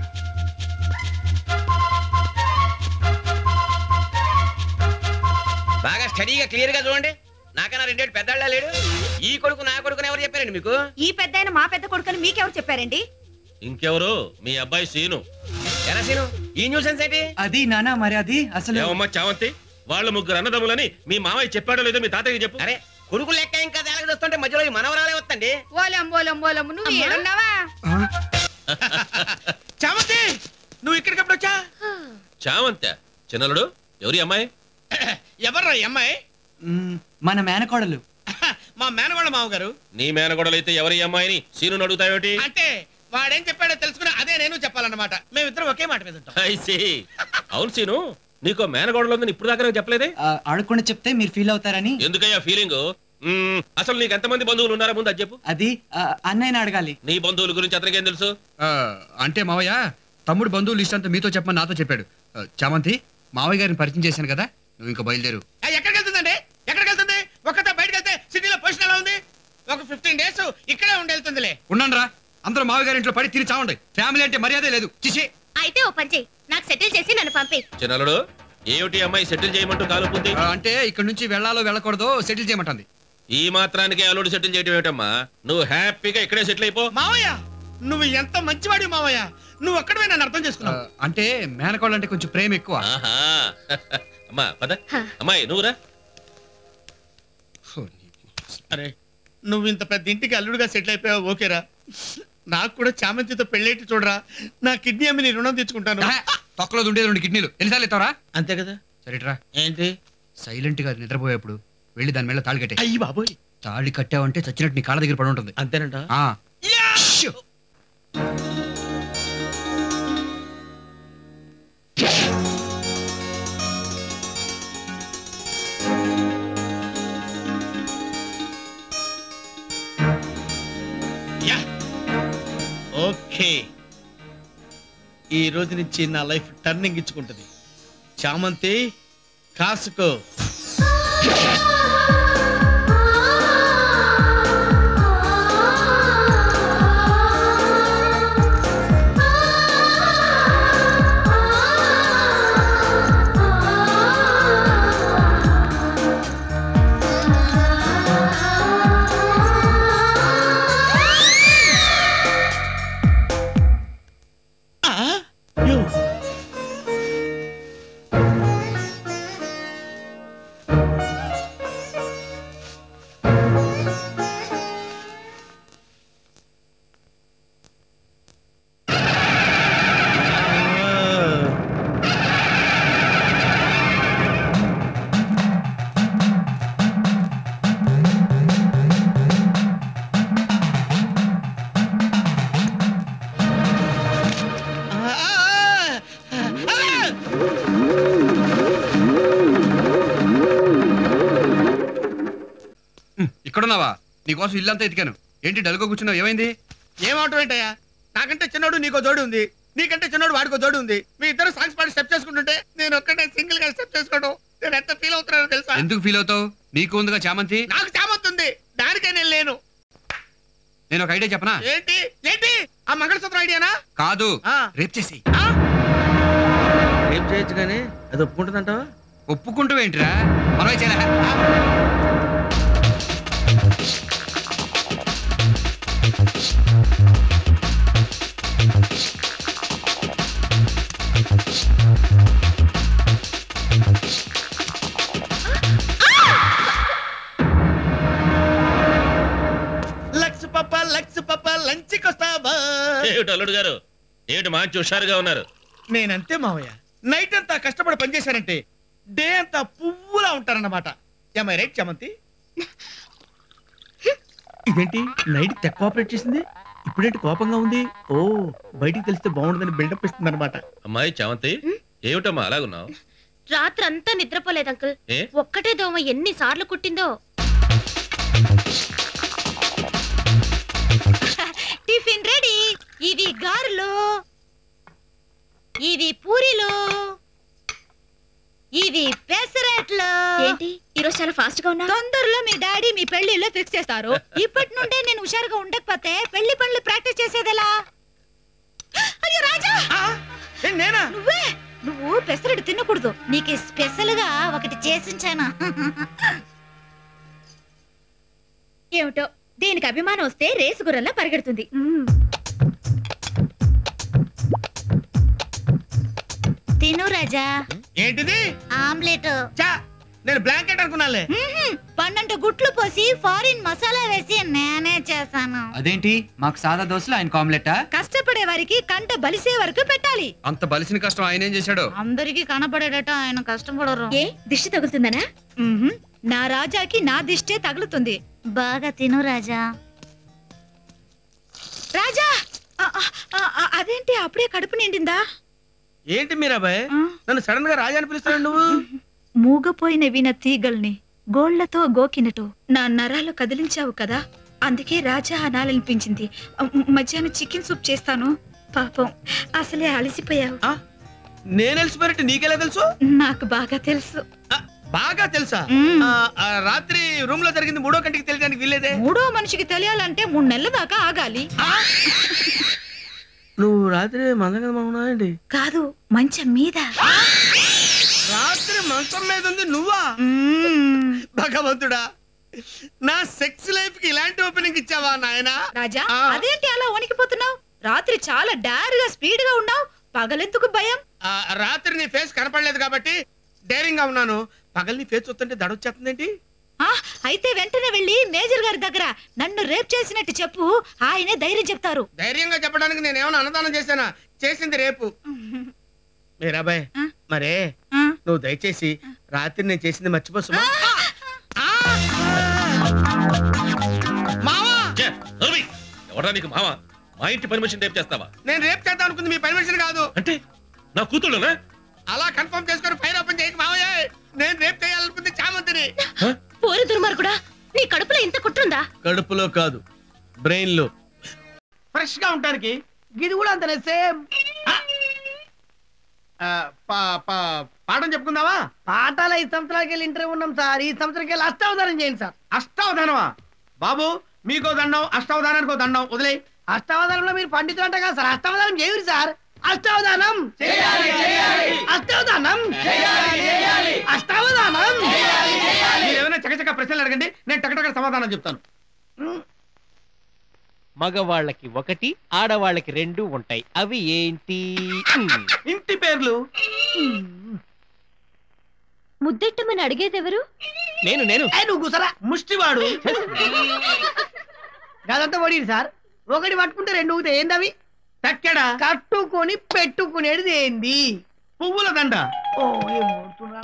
బాగా స్టడీగా క్లియర్ గా చూడండి నాకన్నా రెండేళ్ళు పెద్దాళ్ళ లేడు ఈ కొడుకు నా కొడుకుని ఎవరు చెప్పారండి మీకు ఈ పెద్ద మా పెద్ద కొడుకుని మీకెవరు చెప్పారండి ఇంకెవరు మీ అబ్బాయి సీను ఎలా సీను ఈ న్యూసెన్స్ ఏంటి అది నానా మరి అది అసలు ఏమమ్మా చావంతి వాళ్ళ ముగ్గురు అన్నదమ్ములని మీ మామయ్య చెప్పాడో లేదో మీ తాతయ్య చెప్పు అరే కొడుకు లెక్క ఇంకా తేలకి వస్తుంటే మధ్యలో ఈ మనవరాలే వస్తండి ఓలం ఓలం ఓలం నువ్వు ఏడున్నావా చామంతి నువ్వు ఇక్కడికప్పుడు వచ్చా చావంత చిన్నలుడు ఎవరి అమ్మాయి ఎవర్రా ఈ అమ్మాయి మ్, మన మేనకోడలు మా మేనవాళ్ళ మామగారు నీ మేనగొడలైతే ఎవరి అమ్మాయిని సీను అడుగుతావేటి అంటే వాడేం చెప్పాడో తెలుసుకుని అదే నేను చెప్పాలన్నమాట మేమిద్దరం ఒకే మాట మీద ఉంటాం I see. అవును సీను నీకు మేనగోడలు ఉందని ఇప్పుడు దాకా నాకు చెప్పలేదే ఆ, అడగకుండా చెప్తే మీరు ఫీల్ అవుతారని ఎందుకయ్యా ఫీలింగ్ అసలు నీకు ఎంతమంది బంధువులు ఉన్నారా ముందు అది చెప్పు అది ఆ, అన్నయ్యని అడగాలి నీ బంధువుల గురించి అతనికి ఏం తెలుసు అంటే మావయ్య తమ్ముడు బంధువులు లిస్ట్ అంతా మీతో చెప్పమని నాతో చెప్పాడు ఆ, చామంతి మావయ్య గారిని పరిచయం చేశాను కదా నువ్వు ఇంకా బయలుదేరు ఆ, ఎక్కడికి వెళ్తుందండి ఎక్కడికి వెళ్తుంది ఒక్కతే బయటకు వెళ్తే సిటీలో పొజిషన్ ఎలా ఉంది ఒక ఫిఫ్టీన్ డేస్ ఇక్కడే ఉండి వెళ్తుందిలే ఉండండి రా అందరూ మావయ్య గారి ఇంట్లో పడి తిరిగి చావండి ఫ్యామిలీ అంటే మర్యాదే లేదు చిషి అయితే ఓ పని చెయ్యి నాకు సెటిల్ చేసి నన్ను పంపి చిన్నలుడు ఏమిటి అమ్మాయి సెటిల్ చేయమంటూ కాలుపుంది ఆ, అంటే ఇక్కడ నుంచి వెళ్ళాలో వెళ్ళకూడదో సెటిల్ చేయమంటుంది ఈ మాత్రానికి అల్లుడు సెటిల్ చేయడం ఏమిటమ్మా నువ్వు హ్యాపీగా ఇక్కడే సెటిల్ అయిపో మావయ్య నువ్వు ఎంత మంచివాడి మావయ్య నువ్వు ఒక్కడమే నన్ను అర్థం ఆ, చేసుకున్నావు అంటే మేనకోళ్ళు అంటే కొంచెం ప్రేమ ఎక్కువ ఆహా అమ్మా పద అమ్మాయి నువ్వురా అరే నువ్వు ఇంత పెద్ద ఇంటికి అల్లుడుగా సెటిల్ అయిపోయావు ఓకేరా నాకు కూడా చామంతితో పెళ్ళేటి చూడరా నా కిడ్నీ అమ్మి నీ రుణం తెచ్చుకుంటాను ఆహా, తొక్కలో ఉండేది రెండు కిడ్నీలు ఎన్నిసార్లు ఎత్తావరా అంతే కదా సరేట్రా ఏంటి సైలెంట్ గా నిద్రపోయేప్పుడు వెళ్ళి దాని మీద తాళి కట్టే అయ్యి బాబోయ్ తాళి కట్టావంటే చచ్చినట్టు నీ కాళ్ళ దగ్గర పడి ఉంటుంది అంతేనంట ఆ యా ఓకే ఈ రోజు నుంచి నా లైఫ్ టర్నింగ్ ఇచ్చుకుంటుంది చామంతి కాసుకో యో. ఇక్కడున్నావా నీకోసం ఇల్లంతా ఎతికాను ఏంటి డల్గా కూర్చున్నావు ఏమైంది ఏమవటం ఏంటయ్యా నాకంటే చిన్నోడు నీకో జోడి ఉంది నీకంటే చిన్నోడు వాడికో జోడి ఉంది మీ ఇద్దరు సాంగ్స్ పాడి స్టెప్ చేసుకుంటుంటే నేను ఒక్కటే సింగిల్ గా స్టెప్ చేసుకోవడం నేను ఎంత ఫీల్ అవుతున్నానో తెలుసా ఎందుకు ఫీల్ అవుతావు నీకు ఉందిగా చామంతి నాకు చామవుతుంది దానికే నేను లేను నేను ఒక ఐడియా చెప్పనా ఏంటి ఏంటి ఆ మంగళసూత్రం ఐడియానా కాదు ఆ. రేప్ చేసి ఏం చేయొచ్చు కానీ అది ఒప్పుకుంటుందంటావా ఒప్పుకుంటూ ఏంటిరా మనమే చేయలే లక్స్ పప్ప లక్స్ పప్ప లంచ్కి వస్తావా ఏమిటి అల్లుడు గారు ఏమిటి మంచి హుషారుగా ఉన్నారు నేనంతే మావయ్య నైట్ అంతా కష్టపడి పనిచేశానంటే డే అంతా పువ్వులా ఉంటారన్నమాట ఏమై రైట్ చమంతి ఇదేంటి నైట్ తెక్క కోఆపరేట్ చేసింది ఇప్పుడేంటి కోపంగా ఉంది ఓ బయటికి తెలిస్తే బాగుంటుందని బిల్డప్ ఇస్తుంది అనమాట అమ్మాయి చామంతి ఏమిటమ్మా అలాగున్నావు రాత్రంతా నిద్రపోలేదు అంకుల్ ఏ ఒక్కటే దోమ ఎన్నిసార్లు కుట్టిందో టిఫిన్ రెడీ ఇవి గారెలు ఇవి పూరీలు ఇవి పెసరట్లు ఏంటి ఈరోజు చాలా ఫాస్ట్ గా ఉన్నా తొందరలో మీ డాడీ మీ పెళ్లిలో ఫిక్స్ చేస్తారు ఇప్పటి నుండే నేను హుషారుగా ఉండకపోతే పెళ్లి పనులు ప్రాక్టీస్ చేసేదెలా అయ్యో రాజా నేనా నువ్వే నువ్వు పెసరట్టు తినకూడదు నీకు స్పెషల్ గా ఒకటి చేసించాను ఏమిటో దీనికి అభిమానం వస్తే రేసు గుర్రంలా పరిగెడుతుంది తిను రాజా ఏంటిది ఆమ్లెట్ చా నేను బ్లాంకెట్ అనుకున్నాలే పన్నెండు గుట్లు పోసి ఫారిన్ మసాలా వేసి నేనే చేశాను అదేంటి మాకు సాదా దోశలు ఆయన ఆమ్లెట్టా కష్టపడే వారికి కంట బలిసే వరకు పెట్టాలి అంత బలిసిన కష్టం ఆయన ఏం చేశాడు అందరికి కనపడేటట్టు ఆయన కష్టపడరు ఏ దిష్టి తగులుతుందనా మ్మ్హ్మ్. నా రాజాకి నా దిష్టే తగులుతుంది బాగా తిను రాజా రాజా ఆ, ఆ, ఆ, ఆ, అదేంటి అప్పుడే కడుపు నిండిందా ఏంటి మీరాబాయ్ నన్ను సడన్ గా రాజా అని పిలుస్తున్నాడు నువ్వు మూగపోయిన విన తీగల్ని గోళ్లతో గోకినట్టు నా నరాలు కదిలించావు కదా అందుకే రాజా అనాలనిపించింది మ్, మధ్యాహ్నం చికెన్ సూప్ చేస్తాను పాపం అసలే అలసిపోయావు నేను వెళ్ళిపోయినట్టు నీకెలా తెలుసు నాకు బాగా తెలుసు ఆ, బాగా తెలుసా మ్మ్. ఆ, ఆ, రాత్రి రూమ్ లో జరిగింది మూడో కంటికి తెలియడానికి వీల్లేదే మూడో మనిషికి తెలియాలంటే మూడు నెలల దాకా ఆగాలి నువ్వు రాత్రి మందంగా మావునాయండి కాదు మంచం మీద రాత్రి మంచం మీద ఉంది నువ్వా మ్మ్. భగవంతుడా నా సెక్స్ లైఫ్ కి ఇలాంటి ఓపెనింగ్ ఇచ్చావా నాయనా రాజా ఆ. అదేంటి అలా వణికిపోతున్నావు రాత్రి చాలా డేర్ గా స్పీడ్ గా ఉన్నావు పగలెందుకు భయం ఆ, రాత్రి నీ ఫేస్ కనపడలేదు కాబట్టి డేరింగ్ గా ఉన్నాను పగలు నీ ఫేస్ చూస్తుంటే దడొచ్చేస్తుందేంటి ఆ, అయితే వెంటనే వెళ్ళి మేజర్ గారి దగ్గర నన్ను రేప్ చేసినట్టు చెప్పు ఆయనే ధైర్యం చెప్తారు ధైర్యంగా చెప్పడానికి నేను ఏమైనా అన్నదానం చేశానా చేసింది రేపు మీరాబాయ్ ఆ? మరే ఆ, నువ్వు దయచేసి రాత్రి నేను చేసింది మర్చిపో సుమా ఆ, ఎవరా నీకు మామ మా ఇంటి పర్మిషన్ రేపు చేస్తావా నేను రేపు చేద్దాం అనుకుంది మీ పర్మిషన్ కాదు అంటే నా కూతుళ్ళనా అలా కన్ఫర్మ్ చేసుకొని ఫైర్ ఓపెన్ చేయక మావయ్య నేను రేపు చేయాలనుకుంది చామంతిని పోరు దుర్మార్గుడా నీ కడుపులో ఇంత కుట్రుందా కడుపులో కాదు బ్రెయిన్ లో ఫ్రెష్ గా ఉండడానికి ఇది కూడా అంతనే సేమ్ పాఠం చెప్పుకుందావా పాఠాల ఐదు సంవత్సరాలకి వెళ్ళి ఇంటర్వ్యూ ఉన్నాం సార్ ఈ సంవత్సరానికి వెళ్ళి అష్టావధానం చేయండి సార్ అష్టావధానమా బాబు మీకో దండం అష్టావధానానికి ఓ దండం వదిలే అష్టావధానంలో మీరు పండితులు అంట కదా సార్ అష్టావధానం చేయరు సార్ అష్టావధానం అష్టావధానం అష్టావధానం మీరు ఏమైనా చకచక ప్రశ్నలు అడగండి నేను టకటక సమాధానం చెప్తాను మగవాళ్ళకి ఒకటి ఆడవాళ్ళకి రెండు ఉంటాయి అవి ఏంటి ఇంటి పేర్లు ముద్దెట్టమని అడిగేదెవరు నేను నేను నువ్వు కూసరా ముష్టివాడు గదంతా పడింది సార్ ఒకటి పట్టుకుంటే రెండు ఊగితే ఏంది అవి తక్కెడా కట్టుకొని పెట్టుకునేది ఏంది పువ్వుల దండ ఓ ఏం కొడుతున్నా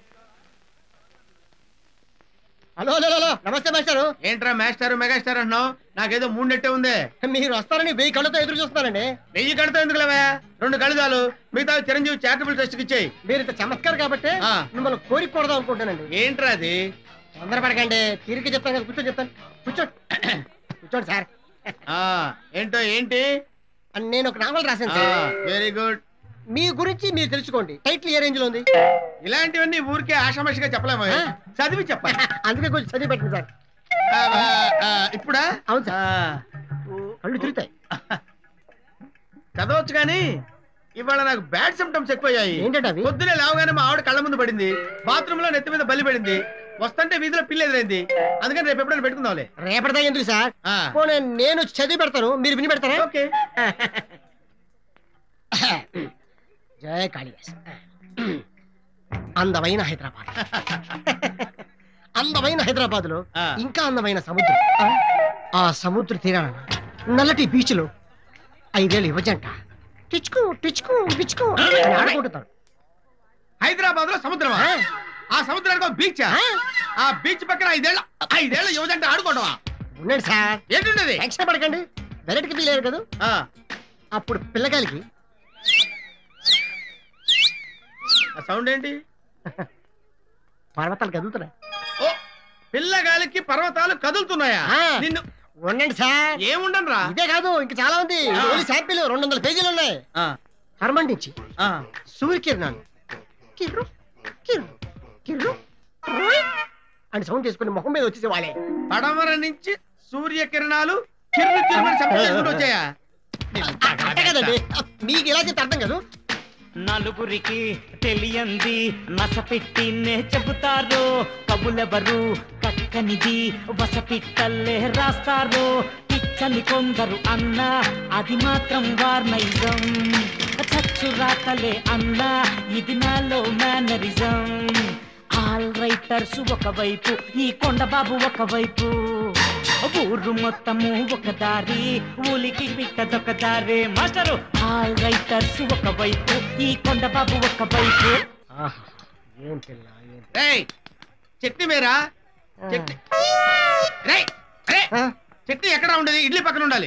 హలో హలో హలో నమస్తే మాస్టారు ఏంట్రా మాస్టర్ మెగాస్టార్ అంటున్నావు నాకేదో మూడెట్టే ఉందే మీరు వస్తారని వెయ్యి కళ్ళతో ఎదురు చూస్తున్నానండి వెయ్యి కడతా ఎందుకు లేవా రెండు కడుదాలు మిగతా చిరంజీవి చారిటబుల్ ట్రస్ట్ కి ఇచ్చేయి మీరు ఇంత చమత్కారు కాబట్టి ఆ. మిమ్మల్ని కోరిక కొడదాం అనుకుంటానండి ఏంట్రా అది తొందరపడకండి తిరిగి చెప్తాను కదా కూర్చొని చెప్తాను కూర్చోండి కూర్చోండి సార్ ఆ ఏంటో ఏంటి నేను ఒక నావల్ రాశాను సార్ వెరీ గుడ్ మీ గురించి మీరు తెలుసుకోండి టైటిల్ ఏ రేంజ్ లో ఉంది ఇలాంటివన్నీ ఊరికే ఆషామాషిగా చెప్పలేము చదివి చెప్పాలి అందుకే కొంచెం చదివి పెట్టండి సార్ ఆ, ఆ, ఆ, ఇప్పుడా అవును సార్ కళ్ళు తిరుగుతాయి చదవచ్చు కానీ ఇవాళ నాకు బ్యాడ్ సిమ్టమ్స్ ఎక్కువయ్యాయి ఏంటంటే అవి పొద్దునే లేవగానే మా ఆవిడ కళ్ళ ముందు పడింది బాత్రూమ్ లో నెత్తి మీద బలి పడింది వస్తుంటే వీధిలో పిల్లి ఎదురైంది అందుకని రేపు ఎప్పుడైనా పెట్టుకుందాంలే రేపటిదా ఎందుకు సార్ ఆ. పోనీ నేను చదివి పెడతాను మీరు విని పెడతారా ఓకే జయ కాళిదాస్ అందమైన హైదరాబాద్ అందమైన హైదరాబాద్ లో ఆ. ఇంకా అందమైన సముద్రం ఆ సముద్ర తీరాన నల్లటి బీచ్ లో ఐదేళ్ళు యువజంట టిచ్కు టిచ్కు పిచ్చుకు అని ఆడుకుంటున్నారు హైదరాబాద్ లో సముద్రమా ఆ సముద్రానికి ఒక బీచ్ ఆ బీచ్ పక్కన ఐదేళ్ల ఐదేళ్ల యువజంట ఆడుకోవడమా ఉండండి సార్ ఏంటున్నది టెన్షన్ పడకండి డైరెక్ట్ కి పిల్లేరు కదా ఆ, అప్పుడు పిల్లగాలికి ఆ సౌండ్ ఏంటి పర్వతాలు కదులుతున్నాయి ఓ పిల్లగాలికి పర్వతాలు కదులుతున్నాయా ఆ. నిన్ను ఉండండి సార్ ఏముండను రా ఇదే కాదు ఇంకా చాలా ఉంది ఆ. ఓన్లీ శాంపిల్ రెండు వందల పేజీలు ఉన్నాయి హర్మండ్ నుంచి సూర్యకిరణాలు కిర్రు కిర్రు కిర్రు రోయ్ అని సౌండ్ చేసుకుని ముఖం మీద వచ్చేసి వాళ్ళే పడమర నుంచి సూర్యకిరణాలు కిర్రు కిర్రు శబ్దం చేసుకుంటూ వచ్చాయా అంతే కదండి మీకు ఇలా చెప్తే అర్థం కాదు నలుగురికి తెలియంది నసపెట్టినే చెబుతారు కబులెవరు కక్కనిది వసపిట్టల్లే రాస్తారు పిచ్చని కొందరు అన్నా అది మాత్రం వార్నైజం చచ్చు రాతలే అన్నా ఇది నాలో మేనరిజం ఆల్ రైటర్స్ ఒకవైపు ఈ కొండబాబు ఒకవైపు ఊరు మొత్తము ఒక దారి ఊలికి పిట్టదొక దారి మాస్టరు ఆల్ రైటర్స్ ఒకవైపు ఈ కొండబాబు ఒకవైపు ఏం పిల్ల ఏం రేయ్ చట్నీ మేరా చట్నీ రేయ్ రే చట్నీ ఎక్కడ ఉండేది ఇడ్లీ పక్కన ఉండాలి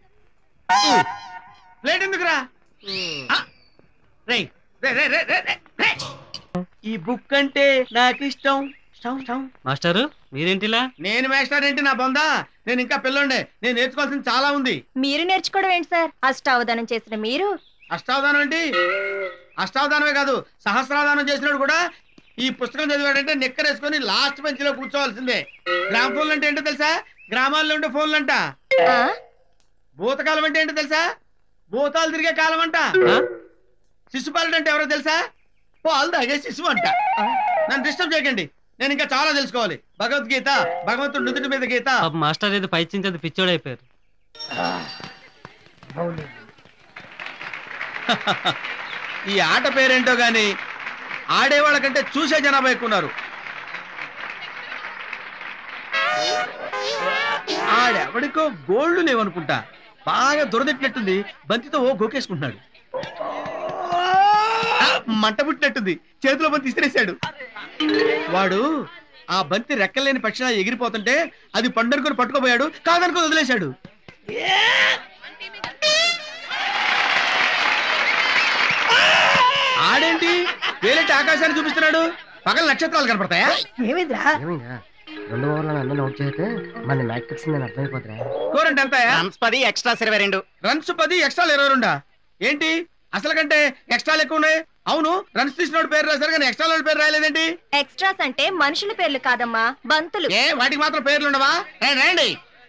ప్లేట్ ఎందుకురా ఆ, రేయ్ రే రే రే రే రే, రే ఈ బుక్ అంటే నాకు ఇష్టం స్టవ్ స్టవ్ మాస్టారు మీరేంటిలా నేను మాస్టర్ ఏంటి నా బొందా నేను ఇంకా పిల్లండే నేను నేర్చుకోవాల్సింది చాలా ఉంది మీరు నేర్చుకోవడం ఏంటి సార్ అష్టావధానం చేసిన మీరు అష్టావధానం ఏంటి అష్టావధానమే కాదు సహస్రావధానం చేసినాడు కూడా ఈ పుస్తకం చదివాడంటే నెక్కరేసుకొని లాస్ట్ బెంచ్ లో కూర్చోవాల్సిందే గ్రామ ఫోన్లు అంటే ఏంటో తెలుసా గ్రామాల్లో ఉండే ఫోన్లు అంట భూతకాలం అంటే ఏంటో తెలుసా భూతాలు తిరిగే కాలం అంట శిశుపాలుడు అంటే ఎవరో తెలుసా పాలు తాగే శిశువు అంట నన్ను డిస్టర్బ్ చేయకండి నేను ఇంకా చాలా తెలుసుకోవాలి భగవద్గీత భగవంతుడు నుదుటి మీద గీత మాస్టర్ ఏదో పైచించేది పిచ్చోడైపోయారు ఈ ఆట పేరేంటో గాని ఆడేవాళ్ళ కంటే చూసే జనాభా ఎక్కువ ఉన్నారు ఆడెవడికో గోల్డ్ లేవనుకుంటా బాగా దొరదెట్టినట్టుంది బంతితో ఓ గోకేసుకుంటున్నాడు ఆ, మంట పుట్టినట్టుంది చేతిలో బంతి ఇసిరేశాడు వాడు ఆ బంతి రెక్కలేని పక్షిలా ఎగిరిపోతుంటే అది పండనుకొని పట్టుకోపోయాడు కాదనుకొని వదిలేశాడు ఆడేంటి వేలెట్టి ఆకాశాన్ని చూపిస్తున్నాడు పగల నక్షత్రాలు కనపడతాయా ఏమైందిరా ఏమైందా రెండు ఓవర్లను అన్న నోట్ చేస్తే మన మ్యాచ్ ఫిక్సింగ్ అని అర్థమైపోతురా స్కోర్ అంటే ఎంత రన్స్ పది ఎక్స్ట్రా ఇరవై రెండు రన్స్ పది ఎక్స్ట్రా ఇరవై రెండా ఏంటి అసలు కంటే ఎక్స్ట్రాలు ఎక్కువ ఉన్నాయి అవును రన్స్ తీసిన పేరు రాశారు కానీ ఎక్స్ట్రా పేరు రాయలేదేంటి ఎక్స్ట్రాస్ అంటే మనుషుల పేర్లు కాదమ్మా బంతులు ఏ వాటికి మాత్రం పేర్లు ఉండవా రండి, రండి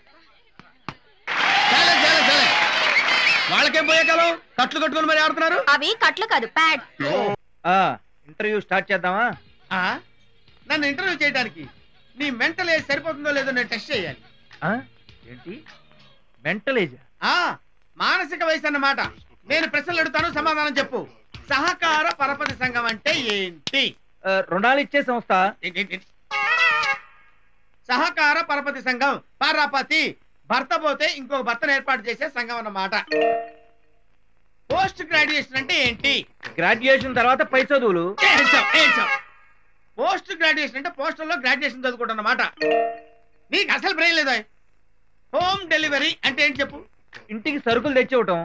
చాలే, చాలే, చాలే. వాళ్ళకేం పోయే కాలం కట్లు కట్టుకుని మరి ఆడుతున్నారు అవి కట్లు కాదు ప్యాడ్ ఇంటర్వ్యూ స్టార్ట్ చేద్దామా ఆ? నన్ను ఇంటర్వ్యూ చేయడానికి నీ మెంటల్ ఏజ్ సరిపోతుందో లేదో నేను టెస్ట్ చేయాలి ఆ? ఏంటి మెంటల్ ఏజ్ ఆ మానసిక వయసు అన్నమాట నేను ప్రశ్నలు అడుగుతాను సమాధానం చెప్పు సహకార పరపతి సంఘం అంటే ఏంటి రుణాలు ఇచ్చే సంస్థ ఏంటి, ఏంటి, ఏంటి? సహకార పరపతి సంఘం పరపతి భర్త పోతే ఇంకొక భర్తను ఏర్పాటు చేసే సంఘం అన్నమాట పోస్ట్ గ్రాడ్యుయేషన్ అంటే ఏంటి గ్రాడ్యుయేషన్ తర్వాత పై చదువులు ఏడ్చావ్, ఏడ్చావ్. పోస్ట్ గ్రాడ్యుయేషన్ అంటే పోస్టల్లో గ్రాడ్యుయేషన్ చదువుకోవడం అన్నమాట నీకు అసలు బ్రెయిన్ లేదా హోమ్ డెలివరీ అంటే ఏంటి చెప్పు ఇంటికి సరుకులు తెచ్చివ్వటం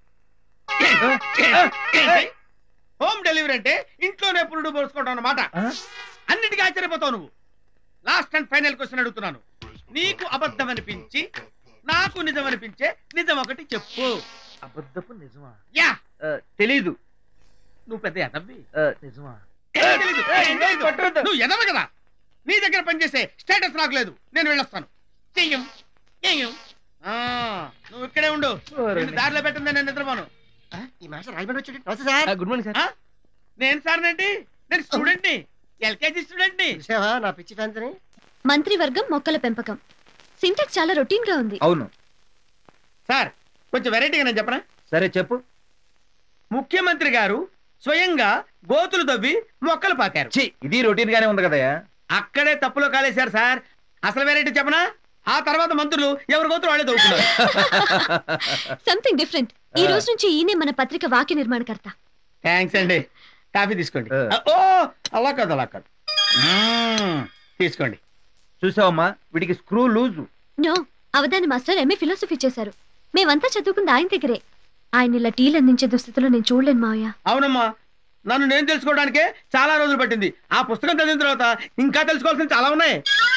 హోమ్ డెలివరీ అంటే ఇంట్లోనే పురుడు పోసుకోవడం అన్నమాట అన్నిటికీ ఆశ్చర్యపోతావు నువ్వు లాస్ట్ అండ్ ఫైనల్ క్వశ్చన్ అడుగుతున్నాను నీకు అబద్ధం అనిపించి నాకు నిజం అనిపించే నిజం ఒకటి చెప్పు అబద్ధపు నిజమా యా ఆ, తెలీదు నువ్వు పెద్ద ఎదవ్వి ఆ, నిజమా ఏం తెలీదు, ఏం తెలీదు. నువ్వు ఎదవ కదా నీ దగ్గర పనిచేసే స్టేటస్ నాకు లేదు నేను వెళ్ళొస్తాను చెయ్యం చెయ్యం ఆ, నువ్వు ఇక్కడే ఉండు నిన్ను దారిలో పెట్టింది నేను నిద్రపోను ఈ మాస్టర్ రాజమండ్రి వచ్చాడు నమస్తే సార్ గుడ్ మార్నింగ్ సార్ నేను సార్ ఏంటి నేను స్టూడెంట్ ని ఎల్కేజీ స్టూడెంట్ ని చూసావా నా పిచ్చి ఫ్యాన్స్ అని మంత్రివర్గం మొక్కల పెంపకం సింటాక్స్ చాలా రొటీన్ గా ఉంది అవును సార్ కొంచెం వెరైటీగా నేను చెప్పనా సరే చెప్పు ముఖ్యమంత్రి గారు స్వయంగా గోతులు తవ్వి మొక్కలు పాతారు ఛీ, ఇది రొటీన్ గానే ఉంది కదయ్యా అక్కడే తప్పులో కాలేశారు సార్ అసలు వెరైటీ చెప్పనా ఆ తర్వాత మంత్రులు ఎవరి గోతులు వాళ్ళే తవ్వుతున్నారు సంథింగ్ డిఫరెంట్ ఈ రోజు నుంచి ఈయనే మన పత్రిక వాక్య నిర్మాణకర్త థ్యాంక్స్ అండి కాఫీ తీసుకోండి ఓ అలా కాదు అలా కాదు మ్మ్. తీసుకోండి చూసావమ్మా వీడికి screw loose no Avadhani master MA philosophy చేశారు మేమంతా చదువుకుంది ఆయన దగ్గరే ఆయన ఇలా టీలు అందించే దుస్థితిలో నేను చూడలేను మావయ్య అవునమ్మా నన్ను నేను తెలుసుకోవడానికే చాలా రోజులు పట్టింది ఆ పుస్తకం చదివిన తర్వాత ఇంకా తెలుసుకోవాల్సిన చాలా ఉన్నాయి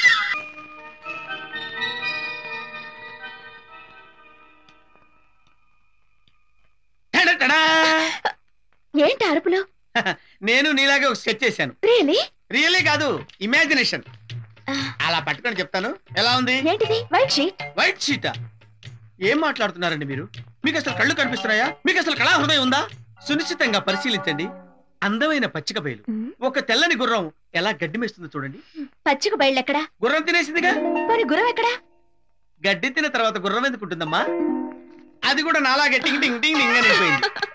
టడటడా! ఏంటి అరుపులో నేను నీలాగే ఒక స్కెచ్ చేశాను రియలీ రియల్లీ కాదు ఇమాజినేషన్ అలా పట్టుకొని చెప్తాను ఎలా ఉంది ఏంటిది వైట్ షీట్ వైట్ షీటా ఏం మాట్లాడుతున్నారండి మీరు మీకు అసలు కళ్ళు కనిపిస్తున్నాయా మీకు అసలు కళా హృదయం ఉందా సునిశ్చితంగా పరిశీలించండి అందమైన పచ్చిక బయలు ఒక తెల్లని గుర్రం ఎలా గడ్డి మేస్తుందో చూడండి పచ్చిక బయళ్ళెక్కడా గుర్రం తినేసిందిగా మరి గుర్రం ఎక్కడా గడ్డి తిన్న తర్వాత గుర్రం ఎందుకు ఉంటుందమ్మా అది కూడా నాలాగే టింగ్ టింగ్ టింగ్ టింగ్ అని వెళ్ళిపోయింది